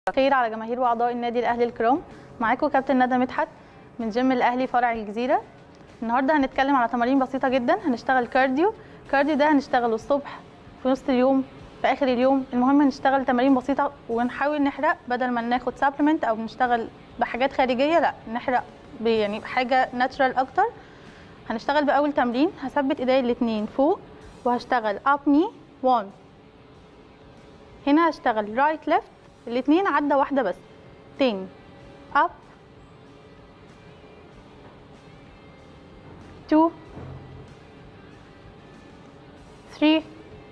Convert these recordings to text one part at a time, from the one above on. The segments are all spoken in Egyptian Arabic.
خير على جماهير واعضاء النادي الاهلي الكرام معاكم كابتن ندى مدحت من جيم الاهلي فرع الجزيره النهارده هنتكلم على تمارين بسيطه جدا هنشتغل كارديو كارديو ده هنشتغله الصبح في نص اليوم في اخر اليوم المهم نشتغل تمارين بسيطه ونحاول نحرق بدل ما ناخد سبلمنت او نشتغل بحاجات خارجيه لا نحرق ب- يعني بحاجه ناتشرال اكتر هنشتغل باول تمرين هثبت ايديا الاتنين فوق وهشتغل اب ني 1 هنا هشتغل رايت ليفت الاتنين عدة واحدة بس تاني up two three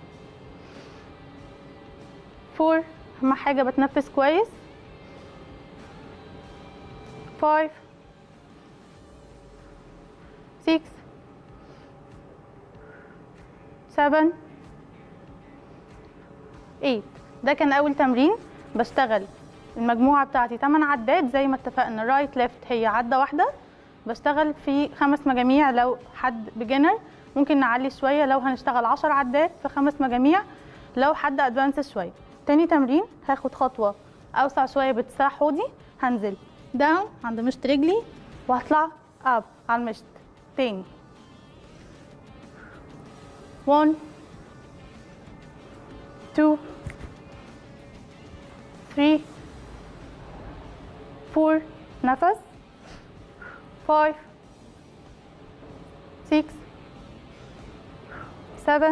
four أهم حاجة بتنفس كويس five six seven eight ده كان اول تمرين بشتغل المجموعه بتاعتي 8 عدات زي ما اتفقنا رايت ليفت هي عده واحده بشتغل في خمس مجاميع لو حد بيجنر ممكن نعلي شويه لو هنشتغل 10 عدات في خمس مجاميع لو حد ادفانس شويه تاني تمرين هاخد خطوه اوسع شويه باتساع حوضي هنزل داون عند مشط رجلي وهطلع اب على المشط تاني 1 2 3 4 نفس 5 6 7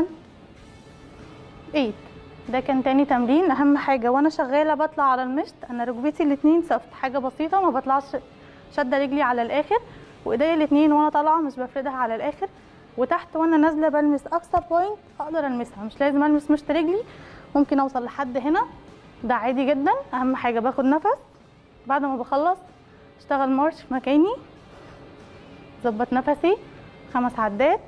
8 ده كان تاني تمرين اهم حاجه وانا شغاله بطلع على المشط انا ركبتي الاتنين سفت حاجه بسيطه ما بطلعش شاده رجلي على الاخر وايديا الاتنين وانا طالعه مش بفردها على الاخر وتحت وانا نازله بلمس اقصى بوينت اقدر المسها مش لازم المس مشط رجلي ممكن اوصل لحد هنا ده عادي جدا اهم حاجه باخد نفس بعد ما بخلص اشتغل مارش في مكاني ظبط نفسي خمس عدات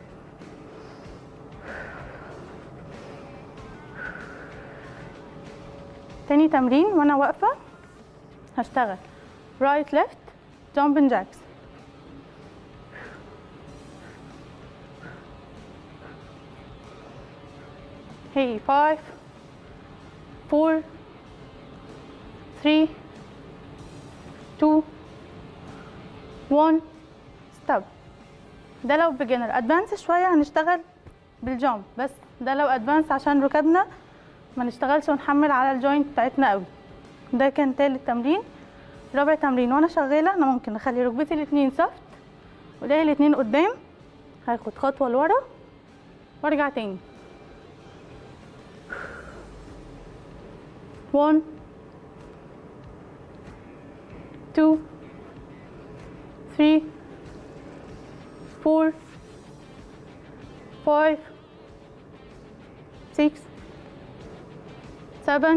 تاني تمرين وانا واقفه هشتغل رايت ليفت جامبن جاكس هي 5 4 3 2 1 ستوب ده لو بيجنر ادفانس شويه هنشتغل بالجامب بس ده لو ادفانس عشان ركبنا ما نشتغلش ونحمل على الجوينت بتاعتنا قوي ده كان تالت تمرين رابع تمرين وانا شغاله انا ممكن اخلي ركبتي الاتنين سفت وايديا الاتنين قدام هاخد خطوه لورا وارجع تاني 1 2 3 4 5 6 7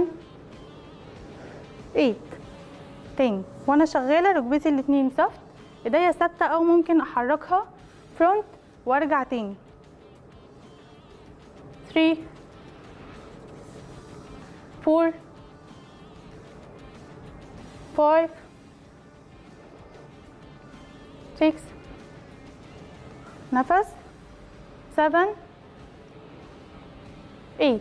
8 تاني وانا شغاله ركبتي الاتنين سفت ايديا ثابته او ممكن احركها فرونت وارجع تاني 3 4 5 6 نفس 7 8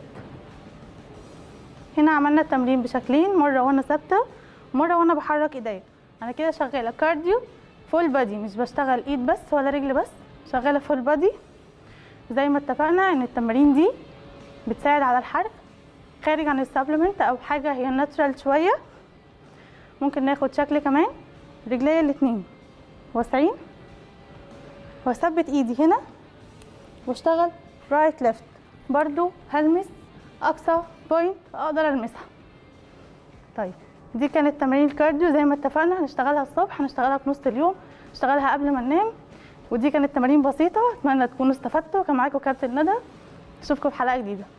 هنا عملنا التمرين بشكلين مره وانا ثابته ومره وانا بحرك ايديا انا كده شغاله كارديو فول بادي مش بشتغل ايد بس ولا رجل بس شغاله فول بادي زي ما اتفقنا ان التمارين دي بتساعد على الحرق خارج عن السبلمنت او حاجه هي ناتشرال شويه ممكن ناخد شكل كمان رجليا الاتنين واسعين واثبت ايدي هنا واشتغل رايت ليفت برضو هلمس اقصى بوينت اقدر المسها طيب دي كانت تمارين الكارديو زي ما اتفقنا هنشتغلها الصبح هنشتغلها في نص اليوم نشتغلها قبل ما ننام ودي كانت تمارين بسيطه اتمنى تكونوا استفدتوا كان معاكم كابتن ندى اشوفكم في حلقه جديده